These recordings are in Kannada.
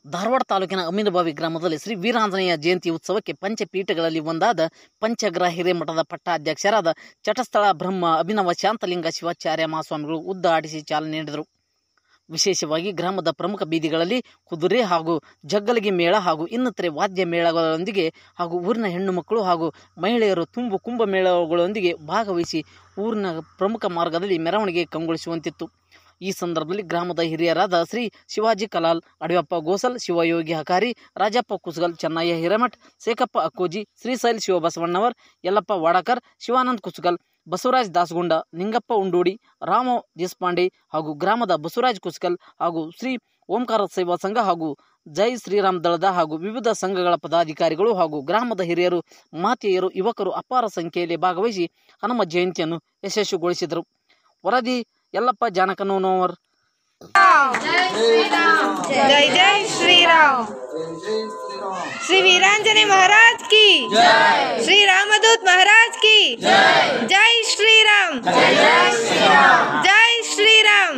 ಧಾರವಾಡ ತಾಲೂಕಿನ ಅಮೀನಬಾವಿ ಗ್ರಾಮದಲ್ಲಿ ಶ್ರೀ ವೀರಾಂಜನೇಯ ಜಯಂತಿ ಉತ್ಸವಕ್ಕೆ ಪಂಚಪೀಠಗಳಲ್ಲಿ ಒಂದಾದ ಪಂಚಗ್ರಹ ಹಿರೇಮಠದ ಪಟ್ಟಾಧ್ಯಕ್ಷರಾದ ಚಟಸ್ಥಳ ಬ್ರಹ್ಮ ಅಭಿನವ ಶಾಂತಲಿಂಗ ಶಿವಾಚಾರ್ಯ ಮಹಾಸ್ವಾಮಿಗಳು ಉದ್ದಾಟಿಸಿ ಚಾಲನೆ ನೀಡಿದರು ವಿಶೇಷವಾಗಿ ಗ್ರಾಮದ ಪ್ರಮುಖ ಬೀದಿಗಳಲ್ಲಿ ಕುದುರೆ ಹಾಗೂ ಜಗ್ಗಲಿಗೆ ಮೇಳ ಹಾಗೂ ಇನ್ನಿತರೆ ವಾದ್ಯ ಮೇಳಗಳೊಂದಿಗೆ ಹಾಗೂ ಊರಿನ ಹೆಣ್ಣು ಮಕ್ಕಳು ಹಾಗೂ ಮಹಿಳೆಯರು ತುಂಬು ಕುಂಭ ಮೇಳಗಳೊಂದಿಗೆ ಭಾಗವಹಿಸಿ ಊರಿನ ಪ್ರಮುಖ ಮಾರ್ಗದಲ್ಲಿ ಮೆರವಣಿಗೆ ಕಂಗೊಳಿಸುವಂತಿತ್ತು ಈ ಸಂದರ್ಭದಲ್ಲಿ ಗ್ರಾಮದ ಹಿರಿಯರಾದ ಶ್ರೀ ಶಿವಾಜಿ ಕಲಾಲ್ ಅಡಿಯಪ್ಪ ಗೋಸಲ್ ಶಿವಯೋಗಿ ಹಕಾರಿ ರಾಜಪ್ಪ ಕುಸ್ಗಲ್ ಚೆನ್ನಯ್ಯ ಹಿರೇಮಠ್ ಸೇಕಪ್ಪ ಅಕ್ಕೋಜಿ ಶ್ರೀಶೈಲ್ ಶಿವಬಸವಣ್ಣವರ್ ಯಲ್ಲಪ್ಪ ವಾಡಕರ್ ಶಿವಾನಂದ್ ಕುಸ್ಗಲ್ ಬಸವರಾಜ್ ದಾಸಗುಂಡ ನಿಂಗಪ್ಪ ಉಂಡೋಡಿ ರಾಮ ದೇಶಪಾಂಡೆ ಹಾಗೂ ಗ್ರಾಮದ ಬಸವರಾಜ್ ಕುಸ್ಕಲ್ ಹಾಗೂ ಶ್ರೀ ಓಂಕಾರ ಸೇವಾ ಸಂಘ ಹಾಗೂ ಜೈ ಶ್ರೀರಾಮ್ ದಳದ ಹಾಗೂ ವಿವಿಧ ಸಂಘಗಳ ಪದಾಧಿಕಾರಿಗಳು ಹಾಗೂ ಗ್ರಾಮದ ಹಿರಿಯರು ಮಾತೆಯರು ಯುವಕರು ಅಪಾರ ಸಂಖ್ಯೆಯಲ್ಲಿ ಭಾಗವಹಿಸಿ ಹನುಮ ಜಯಂತಿಯನ್ನು ಯಶಸ್ವಿಗೊಳಿಸಿದರು ವರದಿ ಯಲ್ಲಪ್ಪ ಜಾನಕನೋನವರ್ जय जय श्री राम श्री वीरांजनी महाराज की श्री रामदूत महाराज की जय श्री राम जय श्री राम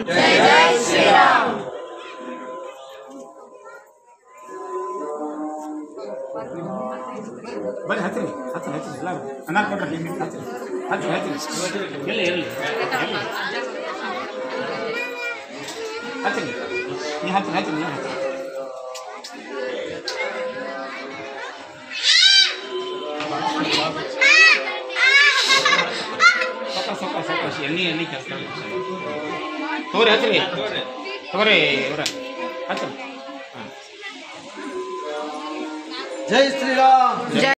ಬರ್ರಿ ಹತ್ತಿರಿ ಹತ್ತಿರಿ ಹತ್ತಿರಿ ಎಲ್ಲ ಅನ್ನ ಕೊಡ್ರಿ ಹತ್ತಿರಿ ಹತ್ತಿರಿ ಹತ್ತಿರಿ ಎಲ್ಲಿ ಎಲ್ಲಿ ಎಲ್ಲಿ ಹತ್ತಿರಿ ನೀ ಹತ್ತಿರಿ ಹತ್ತಿರಿ ನೀ ಹತ್ತಿರಿ ಸೊಕ್ಕ ಸೊಕ್ಕ ಸೊಕ್ಕ ಎಣ್ಣೆ ಎಣ್ಣೆ ಕೆಲಸ ತಗೋರಿ ಹತ್ತಿರಿ ತಗೋರಿ ಇವ್ರ ಹತ್ತಿರಿ ಹಾಂ ಜೈ ಶ್ರೀರಾಮ್ जय